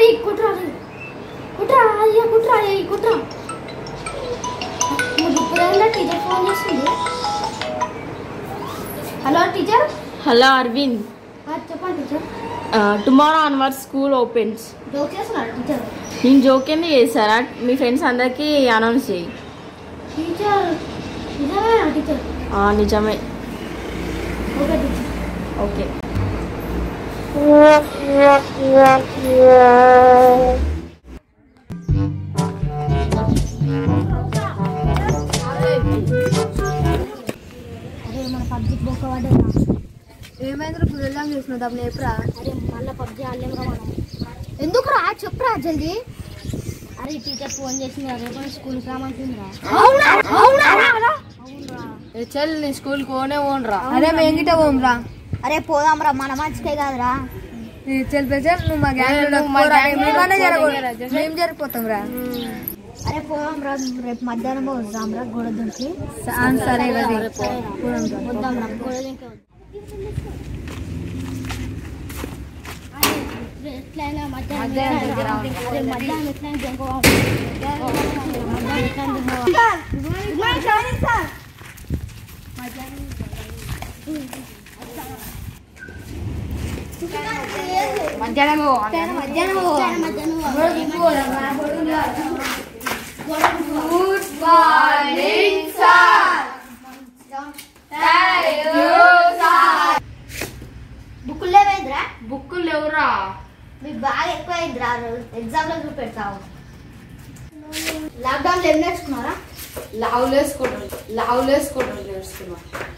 అరే కుట్రా అరే కుట్రా అయ్యా కుట్రా అయ్యా కుట్రా మరి ఇప్పుడేలా టీచర్ ఫోన్ చేస్తుంది హలో టీచర్ హలో అరవింద్ చెప్పండి teacher tomorrow onward school opens joke చేస్తున్నారు టీచర్ నేను జోక్ ఎందుకు చేస్తారా మీ ఫ్రెండ్స్ అందరికీ అనౌన్స్ చేయి టీచర్ నిజమేనా టీచర్ ఆ, నిజమే ఓకే టీచర్ ఓకే అరే మన పబ్జి బొక్క పడ్డదా ఏమైంది పిల్లలు చేసిన దాన్ని ఎప్పుడా అరే మళ్ళీ పబ్జి ఆడలేము రా మనం ఎందుకురా చెప్పురా జల్దీ అరే టీచర్ ఫోన్ చేసింది రేపు స్కూల్కి రామంటుందిరా అవునా చెల్లి నీ స్కూల్కి ఓనే ఓనరా అరే మేంగిట పోంరా అరే పోదాంరా మన మంచికే కాదురా చెల్ పెజల్ నువ్వు మా గ్యాంగ్ నువ్వు మా gang లో జరగకూడదు. మేము జరిపోతాం రా అరే పోదాంరా రేపు మధ్యాహ్నం వద్దాంరా గోడ దుంకి సరే కదా వద్దాంరా గోడ దుంకి ఎట్లయినా మధ్యాహ్నం అరే మధ్యాహ్నం ఎట్లయినా దుంకోవాలి మధ్యాహ్నం ఎట్లయినా దుంకోవాలి మధ్యాహ్నం బుక్కులు లేవేంద్రా బుక్కులు లేవురా మీకు బాగా ఎక్కువ అయిందిరా ఎగ్జామ్ లో చూపెడతావు లాక్డౌన్ లో ఏం నేర్చుకున్నారా లావులు వేసుకోవడం లావులు వేసుకోవడం నేర్చుకున్నా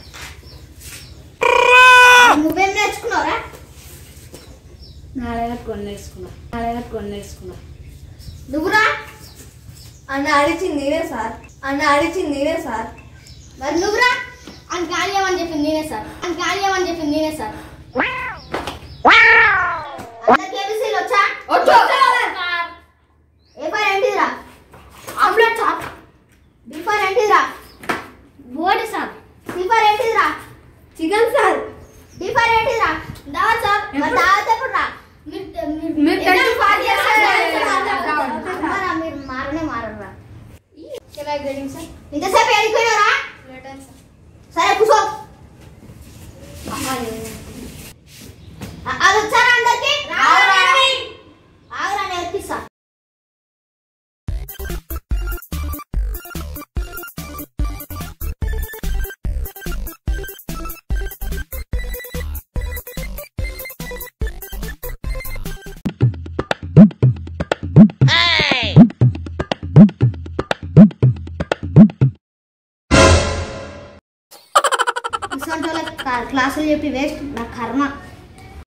నువ్వేం నేర్చుకున్నావురా నాలుగు కొన్ని నేర్చుకున్నా నాలుగు కొన్ని నేర్చుకున్నా నువ్వురా అన్న అడిచింది నేనే సార్ అన్న అడిచింది నేనే సార్ మరి నువ్వురా అని కానియమని చెప్పింది నేనే సార్ అని కానియమని చెప్పింది నేనే సార్ అందరికి ఏబీసీలు వచ్చా ఏ ఫర్ ఏంటిదిరా ఆమ్లెట్ సార్ బి ఫర్ ఏంటిదిరా బోటి సార్ సి ఫర్ ఏంటిదిరా చికెన్ సార్ డి ఫర్ ఏంటిదిరా దావత్ సార్ మరి దావత్ ఎప్పుడు రా మీరు టెన్త్ పాస్ చేస్తారు. అందరా మీరు మారనే మారరా ఇంతసేపు ఎడిపోయినారా సరే కూర్చో అది వచ్చారా అందరికి ఆగరా నేర్పిస్తా ఇసొంటి వాళ్ళకి క్లా- క్లాసులు చెప్పి వేస్ట్ నా కర్మ